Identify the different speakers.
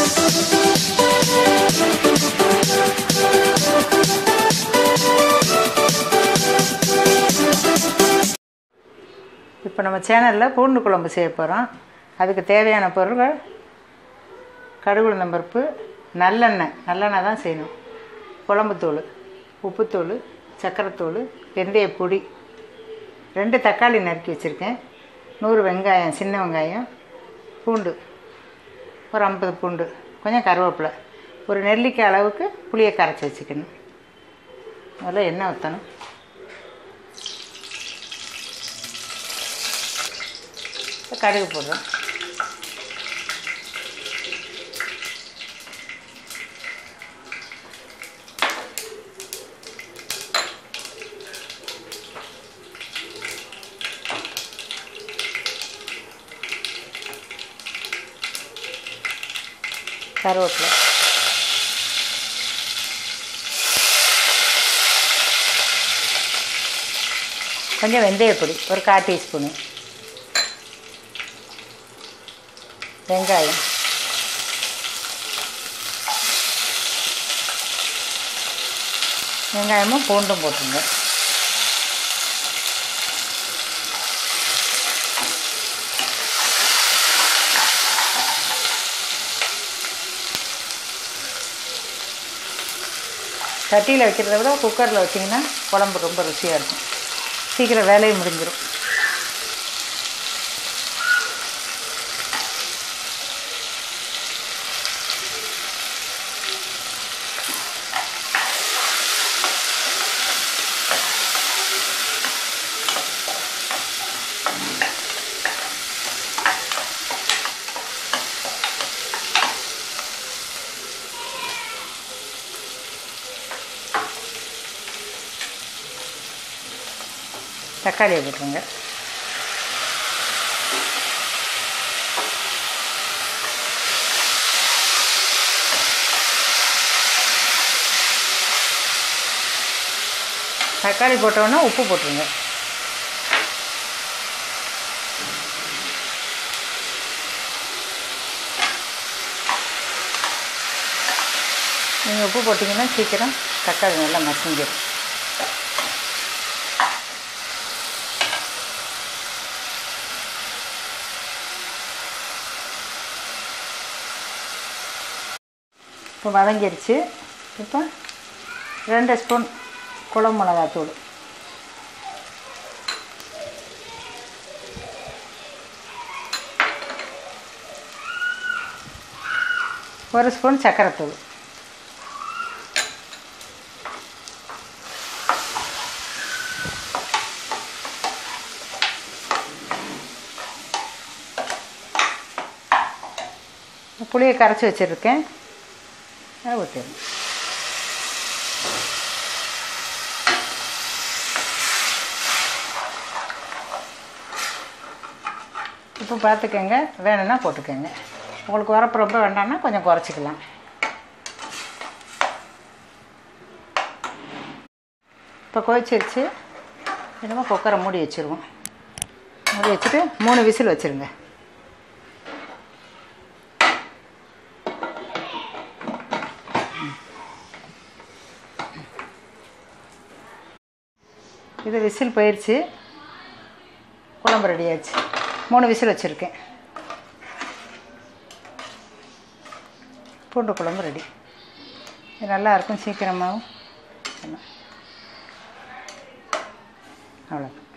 Speaker 1: இப்போ நம்ம சேனலில் பூண்டு குழம்பு செய்ய போகிறோம் அதுக்கு தேவையான பொருட்கள் கடுகு உளுந்தம் பருப்பு நல்லெண்ணெய் நல்லெண்ணெய் தான் செய்யணும் குழம்புத்தூள் உப்புத்தூள் சக்கரைத்தூள் வெந்தய பொடி ரெண்டு தக்காளி நறுக்கி வச்சுருக்கேன் நூறு வெங்காயம் சின்ன வெங்காயம் பூண்டு ஒரு ஐம்பது பூண்டு கொஞ்சம் கருவேப்பிலை ஒரு நெல்லிக்காய் அளவுக்கு புளியை கரைச்சி வச்சுக்கணும் முதல்ல எண்ணெய் ஊற்றணும் கடுகு போடுறோம் கருவேப்பிலை கொஞ்சம் வெந்தயப்பொடி ஒரு கால் டீஸ்பூனு வெங்காயம் வெங்காயமும் பூண்டும் போட்டுருங்க சட்டியில் வைக்கிறத விட குக்கரில் வச்சிங்கன்னா குழம்பு ரொம்ப ருசியாக இருக்கும் சீக்கிரம் வேலையும் முடிஞ்சிடும் தக்காளியை போட்டுருங்க தக்காளி போட்டோன்னா உப்பு போட்டுருங்க நீங்கள் உப்பு போட்டிங்கன்னா சீக்கிரம் தக்காளி நல்லா மசிஞ்சிடும் இப்போ வதங்கிருச்சு இப்போ ரெண்டு ஸ்பூன் குழம்பு மிளகாத்தூள் ஒரு ஸ்பூன் சர்க்கரைத்தூள் புளியை கரைச்சி வச்சுருக்கேன் அதை ஊற்றிடணும் இப்போ பார்த்துக்கங்க வேணும்னா போட்டுக்கோங்க உங்களுக்கு வரப்பு ரொம்ப வேண்டாம்னா கொஞ்சம் குறைச்சிக்கலாம் இப்போ கொதிச்சிருச்சு என்னமோ குக்கரை மூடி வச்சுருவோம் மூடி வச்சுட்டு மூணு விசில் வச்சுருங்க இது விசில் போயிடுச்சு குழம்பு ரெடி ஆயிடுச்சு மூணு விசில் வச்சுருக்கேன் பூண்டு குழம்பு ரெடி இது நல்லா இருக்கும் சீக்கிரமாகவும் அவ்வளோ